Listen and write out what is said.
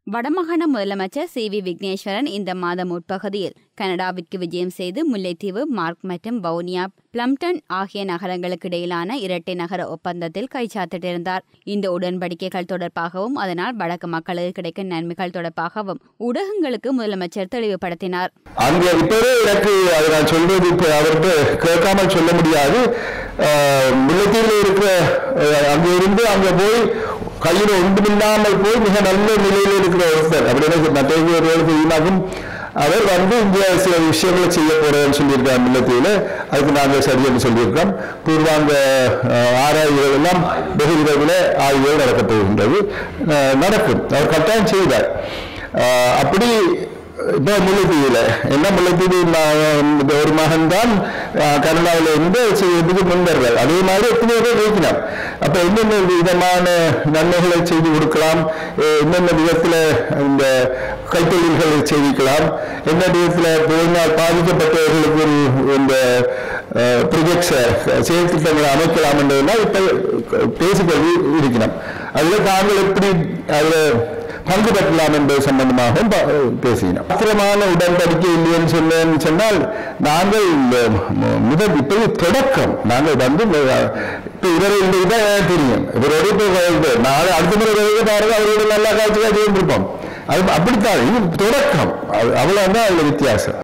வடமாகாண முதலமைச்சர் C V Vigneswaran இந்த மாதம் முற்பகுதியில் கனடாவிற்கு விஜயம் செய்து முல்லைத்தீவு மார்க் மற்றும் வவுனியா பிளம்டன் ஆகிய நகரங்களுக்கு இடையிலான இரட்டை நகர ஒப்பந்தத்தில் கைச்சாத்திட்டிருந்தார் இந்த உடன்படிக்கைகள் தொடர்பாகவும் அதனால் வடக்கு மக்களுக்கு கிடைக்கும் நன்மைகள் தொடர்பாகவும் ஊடகங்களுக்கு முதலமைச்சர் தெளிவுபடுத்தினார் அங்க இப்பவே எனக்கு அதை நான் சொல்றது இப்ப அவர்கிட்ட கேட்காமல் சொல்ல முடியாது ஆஹ், முல்லைத்தீவில் இருக்கிற ஆஹ், அங்க இருந்து அங்க போய் கையில் ஒன்றுமில்லாமல் போய் மிக நல்ல நிலையில் இருக்கிற ஒருத்தர் அப்படின்னு மற்றவர்களுக்கு தெரியுமாகும் அவர் வந்து இங்க சில விஷயங்களை செய்ய போறேன்னு சொல்லியிருக்கார் முல்லைத்தீவில் அதுக்கு நாங்கள் சரியென்று சொல்லியிருக்கோம் பூர்வாங்க ஆஹ், ஆராய்வுகள் எல்லாம் வெகு விரைவில் ஆய்வுகள் நடக்கப் போகின்றது ஆஹ், நடக்கும் அவர் கட்டாயம் செய்தார் ஆஹ், அப்படி இப்போ முல்லைத்தீவில் என்ன முல்லைத்தீவு ம- ஒரு மகன் தான் கனடாவில் இருந்து செய்யறதுக்கு முன்வர்கள் அதே மாதிரி எத்தனை பேர் வைக்கலாம் அப்ப என்னென்ன விதமான நன்மைகளை செய்து கொடுக்கலாம் அஹ் என்னென்ன விதத்துல இந்த கைத்தொழில்களை செய்திக்கலாம் என்ன விதத்துல போயினால் பாதிக்கப்பட்டவர்களுக்கு ஒரு இந்த ப்ரொஜெக்ட்ஸை செயல் திட்டங்களை அமைக்கலாம் என்றதெல்லாம் இப்ப பேசிக்கொண்டு இருக்கிறோம் அதுல தாங்கள் எப்படி அதுல பங்கு பெற்றலாம் என்பது சம்பந்தமாகவும் ப- பேசினோம் மாத்திரமான உடன்படிக்கை இல்லைன்னு சொன்னேன்னு சொன்னால் நாங்கள் இந்த மு- முதல் இப்போது தொடக்கம் நாங்கள் வந்து மு- இப்ப இவரை தான் எனக்கு தெரியும் இவரோட இப்போ இது நாளை அடுத்த முறை வருவது பாருங்க அவரோட நல்லா காட்சி காட்சி இருப்போம் அது அப்படித்தான் இது தொடக்கம் அது- அவ்வளவுதான் அதுல வித்தியாசம்